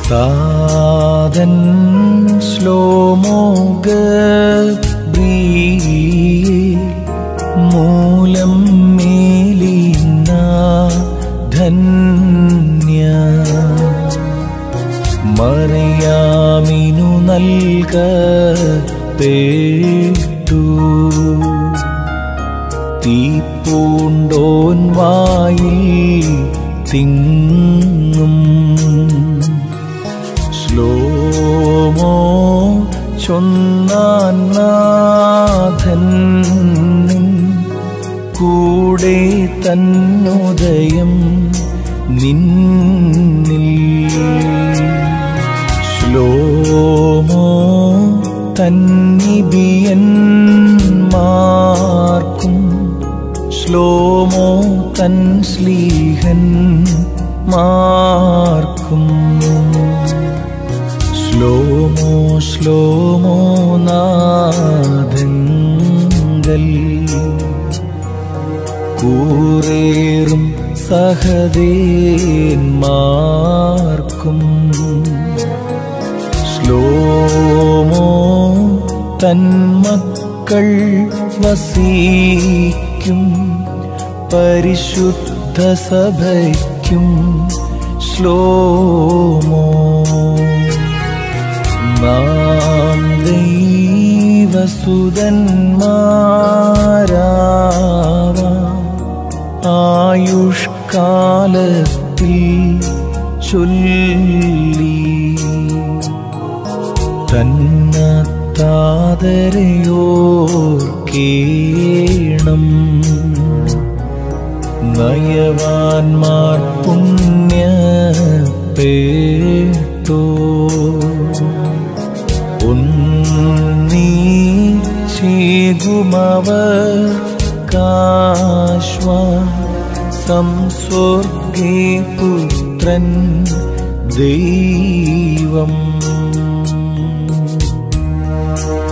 താതൻ ശ്ലോമോഗ മൂലം മേലിന ധന്യ മറിയാമിനു നൽക പേട്ടു തീപ്പൂണ്ടോൻ വായിൽ തിങ്ങും ശ്ലോമോ ചൊന്നാൻ നാഥൻ നിൻ കൂടെ തന്നുദയം നിന്നിൽ ശ്ലോമോ തന്നിബിയന്മാർക്കും ശ്ലോമോ തൻ ശ്ലീഹൻ മാർക്കും ശ്ലോമോ ശ്ലോമോ നാദങ്ങൾ കൂറേറും സഹദേന്മാർക്കും ശ്ലോമോ തന്മക്കൾ വസിക്കും പരിശുദ്ധ സഭയ്ക്കും ശ്ലോമോ നാം ദൈവസുതന്മാരാവാം ആയുഷ്കാലത്തിൽ ചൊല്ലി തന്നത്താതരയോർക്കേണം നയവാൻമാർ പുണ്യ പേട്ടോ ഉന്നീ ചേകുമവർ കാശ്വ സംസ്വർഗേ പുത്രൻ ദൈവം